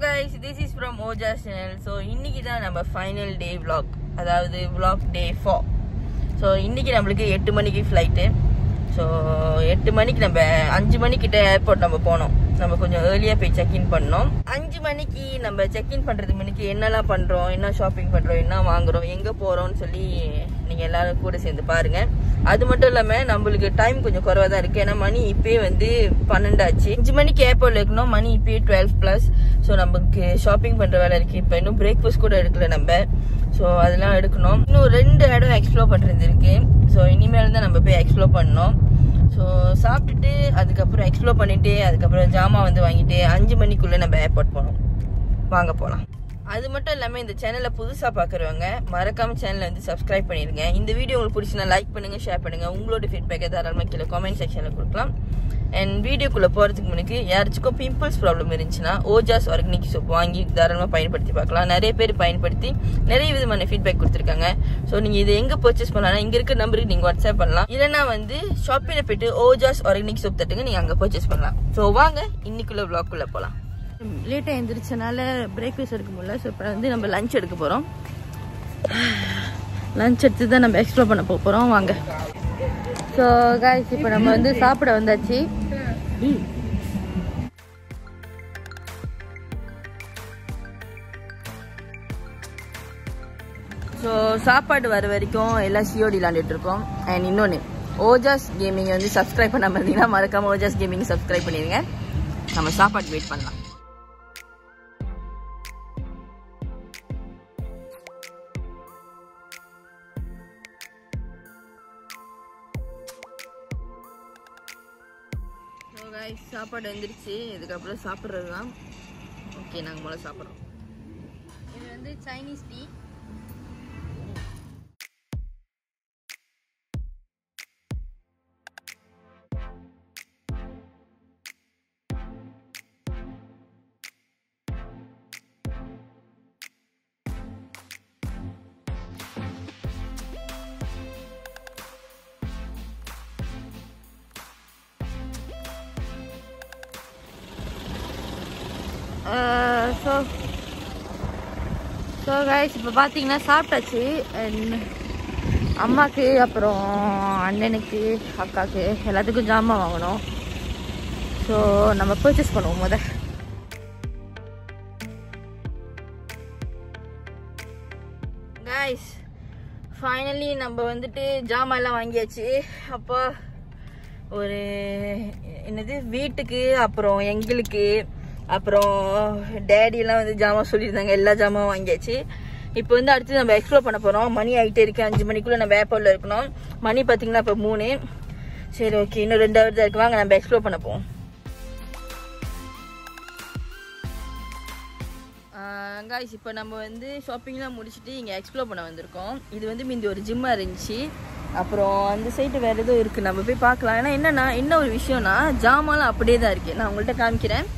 guys this is from Oja channel so இன்னைக்கு தான் நம்ம ஃபைனல் டே vlog அதாவது vlog டே ஃபோர் ஸோ இன்னைக்கு நம்மளுக்கு எட்டு மணிக்கு ஃப்ளைட்டு ஸோ எட்டு மணிக்கு நம்ம அஞ்சு மணிக்கிட்ட ஏர்போர்ட் நம்ம போனோம் நம்ம கொஞ்சம் ஏர்லியாக போய் செக்இன் பண்ணோம் அஞ்சு மணிக்கு நம்ம செக்இன் பண்ணுறதுக்கு மணிக்கு என்னெல்லாம் பண்ணுறோம் என்ன ஷாப்பிங் பண்ணுறோம் என்ன வாங்குறோம் எங்கே போகிறோம்னு சொல்லி நீங்கள் எல்லாரும் கூட சேர்ந்து பாருங்கள் அது மட்டும் இல்லாமல் நம்மளுக்கு டைம் கொஞ்சம் குறைவாக தான் இருக்குது ஏன்னா மணி இப்பயே வந்து பன்னெண்டாச்சு அஞ்சு மணிக்கு ஏர்போர்ட்ல இருக்கணும் மணி இப்பயே டுவெல் ப்ளஸ் ஸோ நமக்கு ஷாப்பிங் பண்ணுற வேலை இருக்குது இப்போ இன்னும் பிரேக்ஃபாஸ்ட் கூட எடுக்கல நம்ம ஸோ அதெல்லாம் எடுக்கணும் இன்னும் ரெண்டு இடம் எக்ஸ்ப்ளோர் பண்ணுறது இருக்கு ஸோ இனிமேல் தான் நம்ம போய் எக்ஸ்ப்ளோர் பண்ணோம் ஸோ சாப்பிட்டுட்டு அதுக்கப்புறம் எக்ஸ்ப்ளோர் பண்ணிட்டு அதுக்கப்புறம் ஜாமான் வந்து வாங்கிட்டு அஞ்சு மணிக்குள்ளே நம்ம ஏர்போர்ட் போனோம் வாங்க போகலாம் அது மட்டும் இல்லாமல் இந்த சேனலை புதுசாக பார்க்குறவங்க மறக்காம சேனலை வந்து சப்ஸ்கிரைப் பண்ணிடுங்க இந்த வீடியோ உங்களுக்கு பிடிச்சினா லைக் பண்ணுங்கள் ஷேர் பண்ணுங்கள் உங்களோட ஃபீட்பேக்கை தாராளமாக கீழே காமெண்ட் செக்ஷனில் கொடுக்கலாம் அண்ட் வீடியோக்குள்ளே போகிறதுக்கு முன்னாடி யாராச்சுக்கும் பிம்பிள்ஸ் ப்ராப்ளம் இருந்துச்சுன்னா ஓஜாஸ் ஆர்கானிக் சோப் வாங்கி தாராளமாக பயன்படுத்தி பார்க்கலாம் நிறைய பேர் பயன்படுத்தி நிறைய விதமான ஃபீட்பேக் கொடுத்துருக்காங்க ஸோ நீங்கள் இதை எங்கே பர்ச்சேஸ் பண்ணலாம் இங்கே இருக்க நம்பருக்கு நீங்கள் வாட்ஸ்அப் பண்ணலாம் இல்லைனா வந்து ஷாப்பில் போயிட்டு ஓஜாஸ் ஆர்கானிக் சோப் தட்டுங்க நீங்கள் அங்கே பர்ச்சேஸ் பண்ணலாம் ஸோ வாங்க இன்னைக்குள்ள vlog-குள்ள போகலாம் லேட்டாக எழுந்திரிச்சனால பிரேக்ஃபாஸ்ட் எடுக்க முடியல ஸோ இப்போ வந்து நம்ம லஞ்ச் எடுக்க போகிறோம் லஞ்ச் எடுத்து தான் நம்ம எக்ஸ்ப்ளோர் பண்ண போக போகிறோம் வாங்க ஸோ காய்ஸ் இப்போ நம்ம வந்து சாப்பிட வந்தாச்சு ஸோ சாப்பாடு வர வரைக்கும் எல்லாம் சிஓடி விளாண்டுட்டு இருக்கோம் அண்ட் இன்னொன்று ஓஜாஸ் கேமிங் வந்து சப்ஸ்கிரைப் பண்ணாம இருந்தீங்கன்னா மறக்காம ஓஜாஸ் கேமிங் சப்ஸ்கிரைப் பண்ணிடுங்க நம்ம சாப்பாடு வெயிட் பண்ணலாம் ஸோ guys சாப்பாடு வந்துருச்சு இதுக்கப்புறம் சாப்பிட்றது தான் ஓகே நாங்கள் முதல்ல சாப்பிட்றோம் இது வந்து Chinese tea so so guys இப்போ பார்த்தீங்கன்னா சாப்பிட்டாச்சு And அம்மாக்கு அப்புறம் அண்ணனுக்கு அக்காவுக்கு எல்லாத்துக்கும் ஜாமான் வாங்கணும் ஸோ நம்ம பர்ச்சேஸ் பண்ணுவோம் முத கைஸ் ஃபைனலி நம்ம வந்துட்டு ஜாமான் எல்லாம் வாங்கியாச்சு அப்போ ஒரு என்னது வீட்டுக்கு அப்புறம் எங்களுக்கு அப்புறம் டேடி எல்லாம் வந்து ஜாமான் சொல்லியிருந்தாங்க எல்லா ஜாமான் வாங்கியாச்சு இப்போ வந்து அடுத்து நம்ம எக்ஸ்ப்ளோர் பண்ண போறோம் மணி ஆகிட்டே இருக்கு அஞ்சு மணிக்குள்ள நம்ம ஏர்போர்ட்ல இருக்கணும் மணி பார்த்தீங்கன்னா இப்போ மூணு சரி ஓகே இன்னும் ரெண்டு ஹவர் தான் இருக்கு வாங்க நம்ம எக்ஸ்ப்ளோர் பண்ண போவோம் காய்ஸ் இப்போ நம்ம வந்து ஷாப்பிங்லாம் முடிச்சுட்டு இங்கே எக்ஸ்ப்ளோர் பண்ண வந்திருக்கோம் இது வந்து முந்தி ஒரு ஜிம்மாக இருந்துச்சு அப்புறம் அந்த சைடு வேறு ஏதோ இருக்குது நம்ம போய் பார்க்கலாம் ஏன்னா என்னன்னா என்ன ஒரு விஷயம்னா ஜாமான்லாம் அப்படியே தான் இருக்குது நான் உங்கள்கிட்ட காமிக்கிறேன்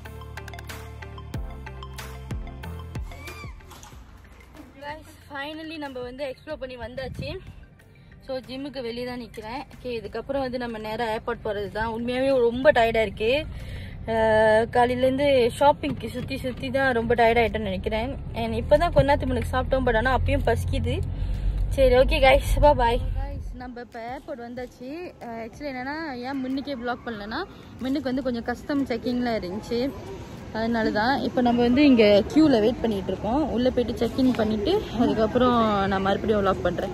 ஃபைனலி நம்ம வந்து எக்ஸ்ப்ளோர் பண்ணி வந்தாச்சு ஸோ ஜிம்முக்கு வெளியே தான் நிற்கிறேன் ஓகே இதுக்கப்புறம் வந்து நம்ம நேராக ஏர்போர்ட் போகிறது தான் உண்மையாகவே ரொம்ப டயர்டாக இருக்குது காலையிலேருந்து ஷாப்பிங்க்கு சுற்றி சுற்றி தான் ரொம்ப டயர்டாகிட்டேன்னு நினைக்கிறேன் அண்ட் இப்போ தான் கொஞ்ச நேரத்துக்கு முன்னாடி சாப்பிட்டோம் பட் ஆனால் அப்பயும் பசிக்குது சரி ஓகே கைஸ் பா பாய் நம்ம இப்போ ஏர்போர்ட் வந்தாச்சு ஆக்சுவலி என்னென்னா ஏன் முன்னுக்கே பிளாக் பண்ணலன்னா முன்னுக்கு வந்து கொஞ்சம் கஸ்டம் செக்கிங்லாம் இருந்துச்சு அதனால தான் இப்போ நம்ம வந்து இங்கே க்யூவில் வெயிட் பண்ணிகிட்டு இருக்கோம் உள்ளே போயிட்டு செக்இன் பண்ணிவிட்டு அதுக்கப்புறம் நான் மறுபடியும் லாக் பண்ணுறேன்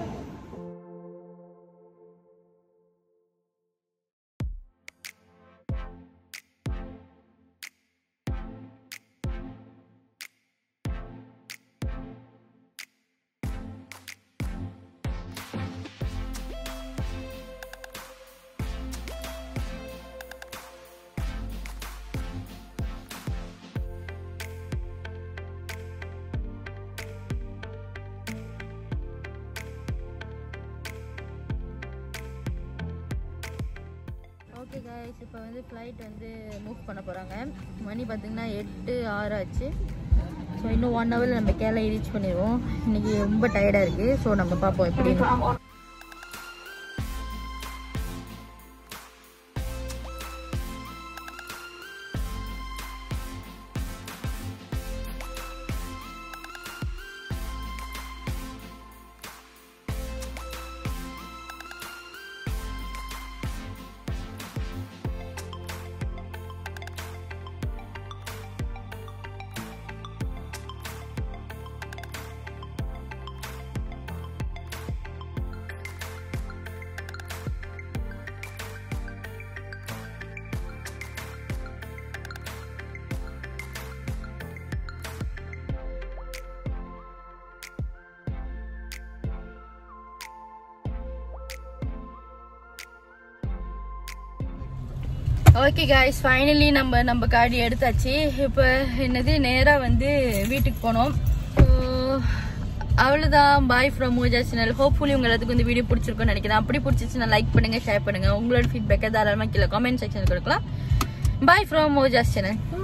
ஓகே கைஸ் இப்போ வந்து ஃப்ளைட் வந்து மூவ் பண்ண போகிறாங்க மணி பார்த்திங்கன்னா எட்டு ஆறு ஆச்சு ஸோ இன்னும் ஒன் ஹவரில் நம்ம கேரளா ரீச் பண்ணிடுவோம் இன்னைக்கு ரொம்ப டயர்டாக இருக்குது ஸோ நம்ம பார்ப்போம் எப்படின்னு ஓகே காய்ஸ் ஃபைனலி நம்ம நம்ம காடி எடுத்தாச்சு இப்போ என்னது நேராக வந்து வீட்டுக்கு போனோம் So, அவ்வளவுதான் bye from Moja channel hopefully உங்க எல்லாத்துக்கும் இந்த வீடியோ பிடிச்சிருக்கும்னு நினைக்கிறேன் அப்படி பிடிச்சிச்சுன்னா லைக் பண்ணுங்க ஷேர் பண்ணுங்க உங்களோட ஃபீட்பேக்கை தாராளமாக கீழே காமெண்ட் செக்ஷன் கொடுக்கலாம் பாய் ஃப்ரம் மோஜா சேனல்